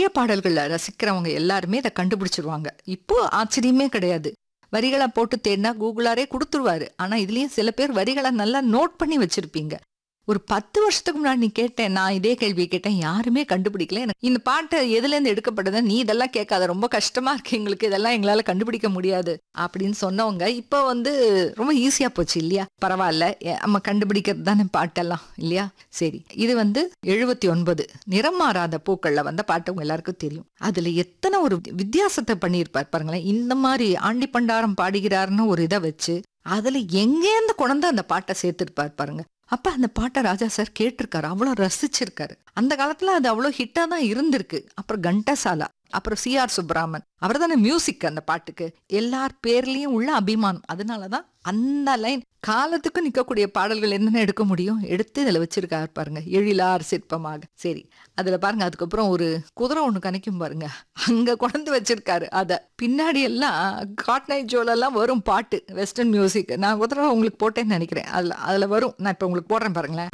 பாடல்களை ரசிக்கிறவங்க எல்லாருமே இதை கண்டுபிடிச்சிருவாங்க இப்போ ஆச்சரியமே கிடையாது வரிகளை போட்டு தேடினா கூகுளாரே கொடுத்துருவாரு ஆனா இதுலயும் சில பேர் வரிகளை நல்லா நோட் பண்ணி வச்சிருப்பீங்க ஒரு பத்து வருஷத்துக்கு முன்னாடி நீ கேட்டேன் நான் இதே கேள்வியை கேட்டேன் யாருமே கண்டுபிடிக்கல எனக்கு இந்த பாட்டு எதுல இருந்து எடுக்கப்பட்டது நீ இதெல்லாம் கேட்காத ரொம்ப கஷ்டமா இருக்கு எங்களுக்கு இதெல்லாம் எங்களால கண்டுபிடிக்க முடியாது அப்படின்னு சொன்னவங்க இப்போ வந்து ரொம்ப ஈஸியா போச்சு இல்லையா பரவாயில்ல எ- நம்ம கண்டுபிடிக்கிறது தானே பாட்டெல்லாம் இல்லையா சரி இது வந்து எழுபத்தி ஒன்பது நிறம் மாறாத பூக்கள்ல வந்த பாட்டு உங்க எல்லாருக்கும் தெரியும் அதுல எத்தனை ஒரு வித்தியாசத்தை பண்ணியிருப்பார் பாருங்களேன் இந்த மாதிரி ஆண்டி பண்டாரம் பாடுகிறாருன்னு ஒரு இதை வச்சு அதுல எங்கேருந்து கொண்டு அந்த பாட்டை சேர்த்திருப்பார் பாருங்க அப்ப அந்த பாட்டை ராஜா சார் கேட்டிருக்காரு அவ்வளவு ரசிச்சிருக்காரு அந்த காலத்துல அது அவ்வளவு ஹிட்டா தான் இருந்திருக்கு அப்புறம் கண்டசாலா அப்புறம் சி ஆர் சுப்ராமன் அவர் தானே மியூசிக் அந்த பாட்டுக்கு எல்லார் பேர்லயும் உள்ள அபிமானம் அதனாலதான் அந்த லைன் காலத்துக்கும் நிக்கக்கூடிய பாடல்கள் என்னென்ன எடுக்க முடியும் எடுத்து இதுல வச்சிருக்காரு பாருங்க எழிலார் சிற்பமாக சரி அதுல பாருங்க அதுக்கப்புறம் ஒரு குதிரை ஒண்ணு கணிக்கும் பாருங்க அங்க கொண்டு வச்சிருக்காரு அத பின்னாடி எல்லாம் காட் நைட் ஜோல எல்லாம் வரும் பாட்டு வெஸ்டர்ன் மியூசிக் நான் குதிரை உங்களுக்கு போட்டேன்னு நினைக்கிறேன் அதுல அதுல வரும் நான் இப்ப உங்களுக்கு போடுறேன் பாருங்களேன்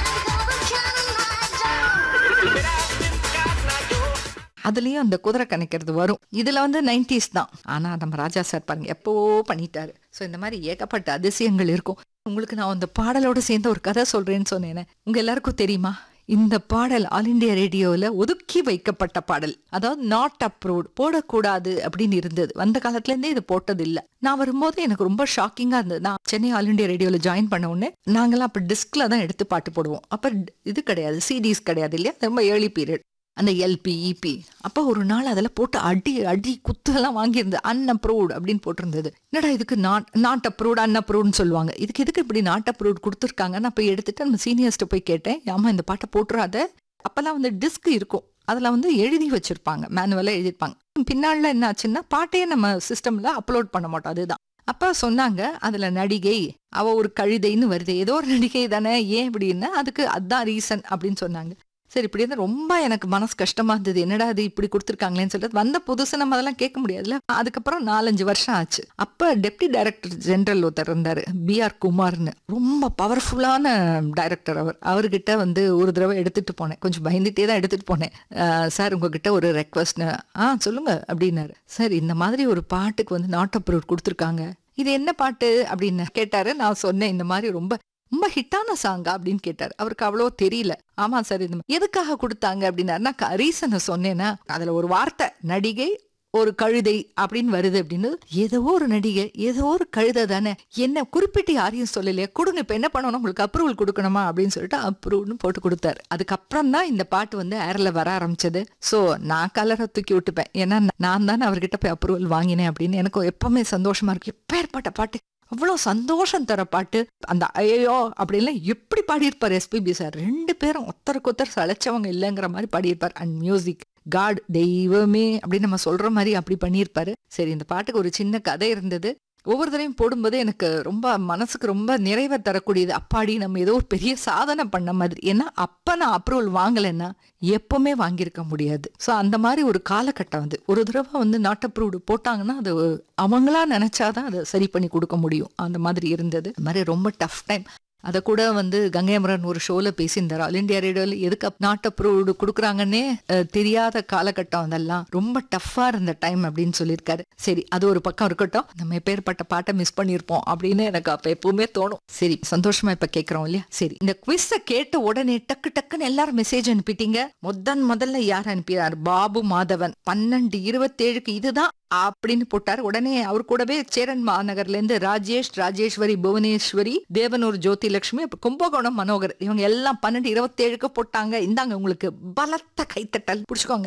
அதுலயும் அந்த குதிரை கணக்கிறது வரும் இதுல வந்து நைன்டிஸ் தான் ஆனா நம்ம ராஜா சார் பாருங்க எப்பவோ பண்ணிட்டாரு சோ இந்த மாதிரி ஏகப்பட்ட அதிசயங்கள் இருக்கும் உங்களுக்கு நான் அந்த பாடலோட சேர்ந்து ஒரு கதை சொல்றேன்னு சொன்னேனே உங்க எல்லாருக்கும் தெரியுமா இந்த பாடல் ஆல் இண்டியா ரேடியோல ஒதுக்கி வைக்கப்பட்ட பாடல் அதாவது நாட் அப்ரூவ்ட் போடக்கூடாது அப்படின்னு இருந்தது வந்த காலத்துல இருந்தே இது போட்டது இல்ல நான் வரும்போது எனக்கு ரொம்ப ஷாக்கிங்கா இருந்தது நான் சென்னை ஆல் இண்டியா ரேடியோல ஜாயின் பண்ண உடனே நாங்கெல்லாம் அப்ப டிஸ்க்ல தான் எடுத்து பாட்டு போடுவோம் அப்ப இது கிடையாது சிடிஸ் கிடையாது இல்லையா ரொம்ப ஏர்லி பீரியட் அந்த எல்பி இபி அப்போ ஒரு நாள் அதில் போட்டு அடி அடி குத்தெல்லாம் வாங்கியிருந்தது அன்அப்ரூவ்ட் அப்படின்னு போட்டிருந்தது என்னடா இதுக்கு நாட் நாட் அப்ரூவ்ட் அன்அப்ரூவ்ட்னு சொல்லுவாங்க இதுக்கு எதுக்கு இப்படி நாட் அப்ரூவ்ட் கொடுத்துருக்காங்க நான் போய் எடுத்துட்டு நம்ம சீனியர்ஸ்ட்ட போய் கேட்டேன் ஏமா இந்த பாட்டை போட்டுறாத அப்போல்லாம் வந்து டிஸ்க் இருக்கும் அதில் வந்து எழுதி வச்சிருப்பாங்க மேனுவலாக எழுதியிருப்பாங்க பின்னால என்ன ஆச்சுன்னா பாட்டையே நம்ம சிஸ்டம்ல அப்லோட் பண்ண மாட்டோம் அதுதான் அப்ப சொன்னாங்க அதுல நடிகை அவ ஒரு கழுதைன்னு வருது ஏதோ ஒரு நடிகை தானே ஏன் இப்படின்னா அதுக்கு அதான் ரீசன் அப்படின்னு சொன்னாங்க சரி இப்படி இருந்தா ரொம்ப எனக்கு மனசு கஷ்டமா இருந்தது என்னடா அது இப்படி கொடுத்துருக்காங்களேன்னு சொல்லிட்டு வந்த புதுசு நம்ம அதெல்லாம் கேட்க முடியாதுல்ல அதுக்கப்புறம் நாலஞ்சு வருஷம் ஆச்சு அப்ப டெப்டி டைரக்டர் ஜெனரல் ஒருத்தர் இருந்தாரு பி ஆர் குமார்னு ரொம்ப பவர்ஃபுல்லான டைரக்டர் அவர் அவர்கிட்ட வந்து ஒரு தடவை எடுத்துட்டு போனேன் கொஞ்சம் பயந்துட்டே தான் எடுத்துட்டு போனேன் அஹ், சார் உங்ககிட்ட ஒரு ரெக்வஸ்ட் ஆ சொல்லுங்க அப்படின்னாரு சார் இந்த மாதிரி ஒரு பாட்டுக்கு வந்து நாட் அப்ரூவ் கொடுத்துருக்காங்க இது என்ன பாட்டு அப்படின்னு கேட்டாரு நான் சொன்னேன் இந்த மாதிரி ரொம்ப ரொம்ப ஹிட்டான சாங்கா அப்படின்னு கேட்டார் அவருக்கு அவ்வளோ தெரியல ஆமா சார் இந்த மாதிரி. எதுக்காக கொடுத்தாங்க அப்படின்னாரு நான் ரீசனை சொன்னேன்னா அதுல ஒரு வார்த்தை நடிகை ஒரு கழுதை அப்படின்னு வருது அப்படின்னு ஏதோ ஒரு நடிகை ஏதோ ஒரு கழுதை தானே என்ன குறிப்பிட்டு யாரையும் சொல்லலையே கொடுங்க இப்ப என்ன பண்ணணும் உங்களுக்கு அப்ரூவல் கொடுக்கணுமா அப்படின்னு சொல்லிட்டு அப்ரூவ்னு போட்டு கொடுத்தாரு அதுக்கப்புறம் தான் இந்த பாட்டு வந்து ஏர்ல வர ஆரம்பிச்சது சோ நான் கலரை தூக்கி விட்டுப்பேன் ஏன்னா நான் தானே அவர்கிட்ட போய் அப்ரூவல் வாங்கினேன் அப்படின்னு எனக்கு எப்பவுமே சந்தோஷமா இருக்கு எப்பேற்பட்ட பாட்டு அவ்வளோ சந்தோஷம் தர பாட்டு அந்த ஐயோ அப்படின்லாம் எப்படி பாடியிருப்பார் எஸ்பிபி சார் ரெண்டு பேரும் ஒருத்தருக்கு ஒருத்தர் சளைச்சவங்க இல்லைங்கிற மாதிரி பாடியிருப்பார் அண்ட் மியூசிக் காட் தெய்வமே அப்படின்னு நம்ம சொல்ற மாதிரி அப்படி பண்ணியிருப்பாரு சரி இந்த பாட்டுக்கு ஒரு சின்ன கதை இருந்தது ஒவ்வொரு தடவையும் போடும்போது எனக்கு ரொம்ப மனசுக்கு ரொம்ப நிறைவை தரக்கூடியது அப்பாடி நம்ம ஏதோ ஒரு பெரிய சாதனை பண்ண மாதிரி ஏன்னா அப்ப நான் அப்ரூவல் வாங்கலைன்னா எப்பவுமே வாங்கியிருக்க முடியாது ஸோ அந்த மாதிரி ஒரு காலகட்டம் வந்து ஒரு தடவை வந்து நாட் அப்ரூவ்டு போட்டாங்கன்னா அது அவங்களா நினைச்சாதான் அதை சரி பண்ணி கொடுக்க முடியும் அந்த மாதிரி இருந்தது அந்த மாதிரி ரொம்ப டஃப் டைம் அதை கூட வந்து கங்கைமரன் ஒரு ஷோல பேசியிருந்தார் ஆல் இண்டியா ரேடியோல எதுக்கு நாட் அப்ரூவ்டு கொடுக்குறாங்கன்னே அஹ், தெரியாத காலகட்டம் அதெல்லாம் ரொம்ப டஃப்பா இருந்த டைம் அப்படின்னு சொல்லியிருக்காரு சரி அது ஒரு பக்கம் இருக்கட்டும் நம்ம எப்பேற்பட்ட பாட்டை மிஸ் பண்ணியிருப்போம் அப்படின்னு எனக்கு அப்ப எப்பவுமே தோணும் சரி சந்தோஷமா இப்ப கேட்கறோம் இல்லையா சரி இந்த குவிஸ கேட்ட உடனே டக்கு டக்குன்னு எல்லாரும் மெசேஜ் அனுப்பிட்டீங்க முதன் முதல்ல யார் அனுப்பினார் பாபு மாதவன் பன்னெண்டு இருபத்தேழுக்கு இதுதான் அப்படின்னு போட்டார் உடனே அவர் கூடவே சேரன் மாநகர்ல இருந்து ராஜேஷ் ராஜேஸ்வரி புவனேஸ்வரி தேவனூர் ஜோதி லட்சுமி அப்புறம் கும்பகோணம் மனோகர் இவங்க எல்லாம் பன்னெண்டு இருபத்தேழுக்கு போட்டாங்க இந்தாங்க உங்களுக்கு பலத்த கைத்தட்டல் பிடிச்சுக்கோங்க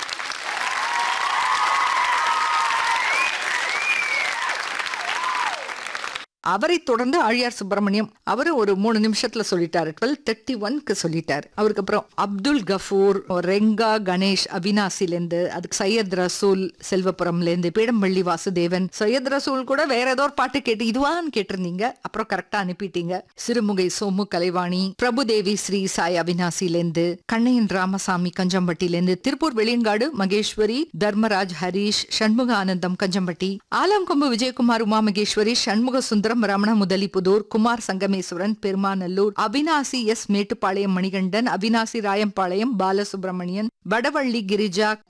அவரை தொடர்ந்து ஆழியார் சுப்பிரமணியம் அவரு ஒரு மூணு நிமிஷத்துல சொல்லிட்டாரு டுவெல் தேர்ட்டி ஒன்க்கு சொல்லிட்டாரு அவருக்கு அப்புறம் அப்துல் கஃபூர் ரெங்கா கணேஷ் அவினாசில இருந்து அதுக்கு சையத் ரசூல் செல்வபுரம்ல இருந்து பீடம்பள்ளி வாசுதேவன் சையத் ரசூல் கூட வேற ஏதோ ஒரு பாட்டு கேட்டு இதுவான்னு கேட்டிருந்தீங்க அப்புறம் கரெக்டா அனுப்பிட்டீங்க சிறுமுகை சோமு கலைவாணி பிரபுதேவி ஸ்ரீ சாய் அவினாசில இருந்து கண்ணையன் ராமசாமி கஞ்சம்பட்டியில இருந்து திருப்பூர் வெளியங்காடு மகேஸ்வரி தர்மராஜ் ஹரீஷ் சண்முக ஆனந்தம் கஞ்சம்பட்டி ஆலங்கொம்பு விஜயகுமார் உமா மகேஸ்வரி சண்முக சுந்தரம் ரமண முதலிபுதூர் குமார் சங்கமேஸ்வரன் பெருமாநல்லூர் அவினாசி எஸ் மேட்டுப்பாளையம் மணிகண்டன் அவினாசி ராயம்பாளையம் பாலசுப்ரமணியன் வடவள்ளி கிரிஜா